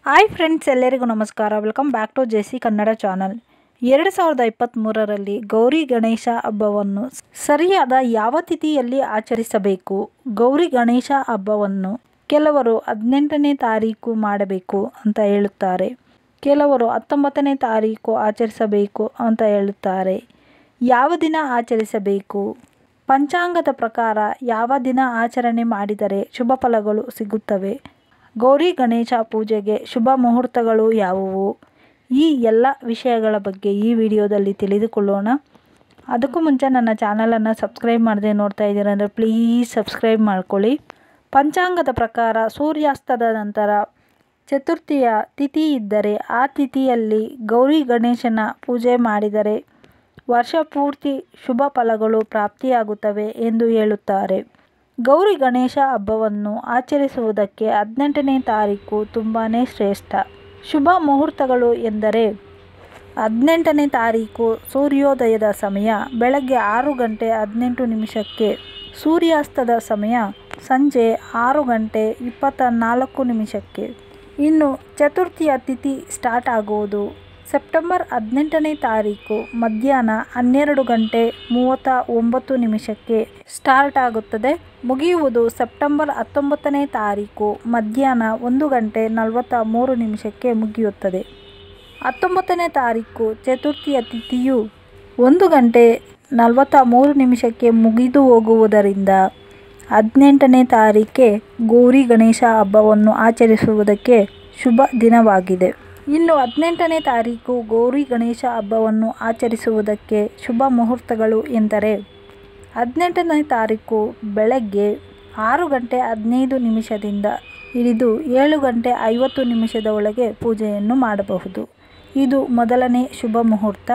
hi friends ಎಲ್ಲರಿಗೂ ನಮಸ್ಕಾರ welcome back to J C Kannada channel ಎರಡು ಸಾವಿರದ ಇಪ್ಪತ್ತ್ಮೂರರಲ್ಲಿ ಗೌರಿ ಗಣೇಶ ಹಬ್ಬವನ್ನು ಸರಿಯಾದ ಯಾವ ತಿಥಿಯಲ್ಲಿ ಆಚರಿಸಬೇಕು ಗೌರಿ ಗಣೇಶ ಹಬ್ಬವನ್ನು ಕೆಲವರು ಹದಿನೆಂಟನೇ ತಾರೀಕು ಮಾಡಬೇಕು ಅಂತ ಹೇಳುತ್ತಾರೆ ಕೆಲವರು ಹತ್ತೊಂಬತ್ತನೇ ತಾರೀಕು ಆಚರಿಸಬೇಕು ಅಂತ ಹೇಳುತ್ತಾರೆ ಯಾವ ದಿನ ಆಚರಿಸಬೇಕು ಪಂಚಾಂಗದ ಪ್ರಕಾರ ಯಾವ ದಿನ ಆಚರಣೆ ಮಾಡಿದರೆ ಶುಭ ಫಲಗಳು ಸಿಗುತ್ತವೆ ಗೌರಿ ಗಣೇಶ ಪೂಜೆಗೆ ಶುಭ ಮುಹೂರ್ತಗಳು ಯಾವುವು ಈ ಎಲ್ಲ ವಿಷಯಗಳ ಬಗ್ಗೆ ಈ ವಿಡಿಯೋದಲ್ಲಿ ತಿಳಿದುಕೊಳ್ಳೋಣ ಅದಕ್ಕೂ ಮುಂಚೆ ನನ್ನ ಚಾನಲನ್ನು ಸಬ್ಸ್ಕ್ರೈಬ್ ಮಾಡದೆ ನೋಡ್ತಾ ಇದ್ದೀರ ಅಂದರೆ ಪ್ಲೀಸ್ ಸಬ್ಸ್ಕ್ರೈಬ್ ಮಾಡ್ಕೊಳ್ಳಿ ಪಂಚಾಂಗದ ಪ್ರಕಾರ ಸೂರ್ಯಾಸ್ತದ ನಂತರ ಚತುರ್ಥಿಯ ತಿಥಿ ಇದ್ದರೆ ಆ ತಿಥಿಯಲ್ಲಿ ಗೌರಿ ಗಣೇಶನ ಪೂಜೆ ಮಾಡಿದರೆ ವರ್ಷ ಪೂರ್ತಿ ಶುಭ ಫಲಗಳು ಪ್ರಾಪ್ತಿಯಾಗುತ್ತವೆ ಎಂದು ಹೇಳುತ್ತಾರೆ ಗೌರಿ ಗಣೇಶ ಹಬ್ಬವನ್ನು ಆಚರಿಸುವುದಕ್ಕೆ ಹದಿನೆಂಟನೇ ತಾರೀಕು ತುಂಬಾ ಶ್ರೇಷ್ಠ ಶುಭ ಮುಹೂರ್ತಗಳು ಎಂದರೆ ಹದಿನೆಂಟನೇ ತಾರೀಕು ಸೂರ್ಯೋದಯದ ಸಮಯ ಬೆಳಗ್ಗೆ ಆರು ಗಂಟೆ ಹದಿನೆಂಟು ನಿಮಿಷಕ್ಕೆ ಸೂರ್ಯಾಸ್ತದ ಸಮಯ ಸಂಜೆ ಆರು ಗಂಟೆ ಇಪ್ಪತ್ತ ನಾಲ್ಕು ನಿಮಿಷಕ್ಕೆ ಇನ್ನು ಚತುರ್ಥಿಯ ತಿಥಿ ಸ್ಟಾರ್ಟ್ ಆಗುವುದು ಸೆಪ್ಟೆಂಬರ್ ಹದಿನೆಂಟನೇ ತಾರೀಕು ಮಧ್ಯಾಹ್ನ ಹನ್ನೆರಡು ಗಂಟೆ ಮೂವತ್ತ ಒಂಬತ್ತು ನಿಮಿಷಕ್ಕೆ ಸ್ಟಾರ್ಟ್ ಆಗುತ್ತದೆ ಮುಗಿಯುವುದು ಸೆಪ್ಟೆಂಬರ್ ಹತ್ತೊಂಬತ್ತನೇ ತಾರೀಕು ಮಧ್ಯಾಹ್ನ ಒಂದು ಗಂಟೆ ನಲವತ್ತ ಮೂರು ನಿಮಿಷಕ್ಕೆ ಮುಗಿಯುತ್ತದೆ ಹತ್ತೊಂಬತ್ತನೇ ತಾರೀಕು ಚತುರ್ಥಿಯ ತಿಥಿಯು ಒಂದು ಗಂಟೆ ನಲವತ್ತ ಮೂರು ನಿಮಿಷಕ್ಕೆ ಮುಗಿದು ಹೋಗುವುದರಿಂದ ಹದಿನೆಂಟನೇ ತಾರೀಕೆ ಗೌರಿ ಗಣೇಶ ಹಬ್ಬವನ್ನು ಆಚರಿಸುವುದಕ್ಕೆ ಶುಭ ದಿನವಾಗಿದೆ ಇನ್ನು ಹದಿನೆಂಟನೇ ತಾರೀಕು ಗೌರಿ ಗಣೇಶ ಹಬ್ಬವನ್ನು ಆಚರಿಸುವುದಕ್ಕೆ ಶುಭ ಮುಹೂರ್ತಗಳು ಎಂದರೆ ಹದಿನೆಂಟನೇ ತಾರೀಕು ಬೆಳಗ್ಗೆ ಆರು ಗಂಟೆ ಹದಿನೈದು ನಿಮಿಷದಿಂದ ಹಿಡಿದು ಏಳು ಗಂಟೆ ಐವತ್ತು ನಿಮಿಷದ ಒಳಗೆ ಪೂಜೆಯನ್ನು ಮಾಡಬಹುದು ಇದು ಮೊದಲನೇ ಶುಭ ಮುಹೂರ್ತ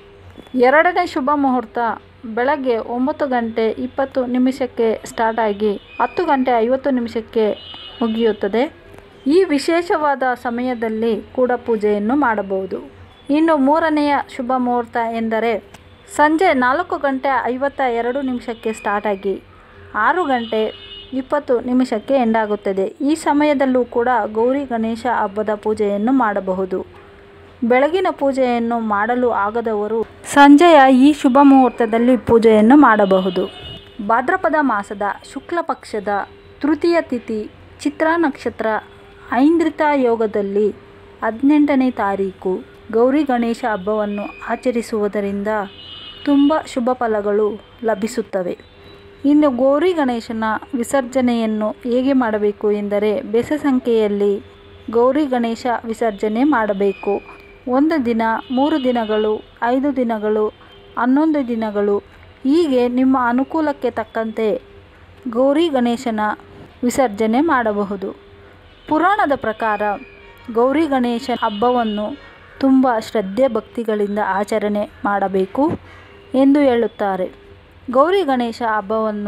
ಎರಡನೇ ಶುಭ ಮುಹೂರ್ತ ಬೆಳಗ್ಗೆ ಒಂಬತ್ತು ಗಂಟೆ ಇಪ್ಪತ್ತು ನಿಮಿಷಕ್ಕೆ ಸ್ಟಾರ್ಟ್ ಆಗಿ ಹತ್ತು ಗಂಟೆ ಐವತ್ತು ನಿಮಿಷಕ್ಕೆ ಮುಗಿಯುತ್ತದೆ ಈ ವಿಶೇಷವಾದ ಸಮಯದಲ್ಲಿ ಕೂಡ ಪೂಜೆಯನ್ನು ಮಾಡಬಹುದು ಇನ್ನು ಮೂರನೆಯ ಶುಭ ಮುಹೂರ್ತ ಎಂದರೆ ಸಂಜೆ ನಾಲ್ಕು ಗಂಟೆ ಐವತ್ತ ಎರಡು ನಿಮಿಷಕ್ಕೆ ಸ್ಟಾರ್ಟ್ ಆಗಿ ಆರು ಗಂಟೆ ಇಪ್ಪತ್ತು ನಿಮಿಷಕ್ಕೆ ಎಂಡಾಗುತ್ತದೆ ಈ ಸಮಯದಲ್ಲೂ ಕೂಡ ಗೌರಿ ಗಣೇಶ ಹಬ್ಬದ ಪೂಜೆಯನ್ನು ಮಾಡಬಹುದು ಬೆಳಗಿನ ಪೂಜೆಯನ್ನು ಮಾಡಲು ಆಗದವರು ಸಂಜೆಯ ಈ ಶುಭ ಮುಹೂರ್ತದಲ್ಲಿ ಪೂಜೆಯನ್ನು ಮಾಡಬಹುದು ಭಾದ್ರಪದ ಮಾಸದ ಶುಕ್ಲ ಪಕ್ಷದ ತೃತೀಯ ತಿಥಿ ಚಿತ್ರ ನಕ್ಷತ್ರ ಐಂದ್ರಿತ ಯೋಗದಲ್ಲಿ ಹದಿನೆಂಟನೇ ತಾರೀಕು ಗೌರಿ ಗಣೇಶ ಹಬ್ಬವನ್ನು ಆಚರಿಸುವುದರಿಂದ ತುಂಬ ಶುಭ ಫಲಗಳು ಲಭಿಸುತ್ತವೆ ಇನ್ನು ಗೌರಿ ಗಣೇಶನ ವಿಸರ್ಜನೆಯನ್ನು ಹೇಗೆ ಮಾಡಬೇಕು ಎಂದರೆ ಬೆಸ ಸಂಖ್ಯೆಯಲ್ಲಿ ಗೌರಿ ಗಣೇಶ ವಿಸರ್ಜನೆ ಮಾಡಬೇಕು ಒಂದು ದಿನ ಮೂರು ದಿನಗಳು ಐದು ದಿನಗಳು ಹನ್ನೊಂದು ದಿನಗಳು ಹೀಗೆ ನಿಮ್ಮ ಅನುಕೂಲಕ್ಕೆ ತಕ್ಕಂತೆ ಗೌರಿ ಗಣೇಶನ ವಿಸರ್ಜನೆ ಮಾಡಬಹುದು ಪುರಾಣದ ಪ್ರಕಾರ ಗೌರಿ ಗಣೇಶ ಹಬ್ಬವನ್ನು ತುಂಬ ಶ್ರದ್ಧೆ ಭಕ್ತಿಗಳಿಂದ ಆಚರಣೆ ಮಾಡಬೇಕು ಎಂದು ಹೇಳುತ್ತಾರೆ ಗೌರಿ ಗಣೇಶ ಹಬ್ಬವನ್ನು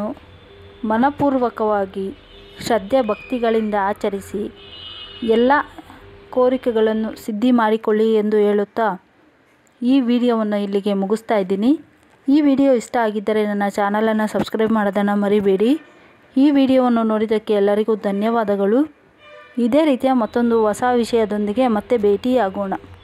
ಮನಪೂರ್ವಕವಾಗಿ ಶ್ರದ್ಧೆ ಭಕ್ತಿಗಳಿಂದ ಆಚರಿಸಿ ಎಲ್ಲ ಕೋರಿಕೆಗಳನ್ನು ಸಿದ್ಧಿ ಮಾಡಿಕೊಳ್ಳಿ ಎಂದು ಹೇಳುತ್ತಾ ಈ ವಿಡಿಯೋವನ್ನು ಇಲ್ಲಿಗೆ ಮುಗಿಸ್ತಾ ಇದ್ದೀನಿ ಈ ವಿಡಿಯೋ ಇಷ್ಟ ಆಗಿದ್ದರೆ ನನ್ನ ಚಾನಲನ್ನು ಸಬ್ಸ್ಕ್ರೈಬ್ ಮಾಡೋದನ್ನು ಮರಿಬೇಡಿ ಈ ವಿಡಿಯೋವನ್ನು ನೋಡಿದ್ದಕ್ಕೆ ಎಲ್ಲರಿಗೂ ಧನ್ಯವಾದಗಳು ಇದೇ ರೀತಿಯ ಮತ್ತೊಂದು ಹೊಸ ವಿಷಯದೊಂದಿಗೆ ಮತ್ತೆ ಭೇಟಿಯಾಗೋಣ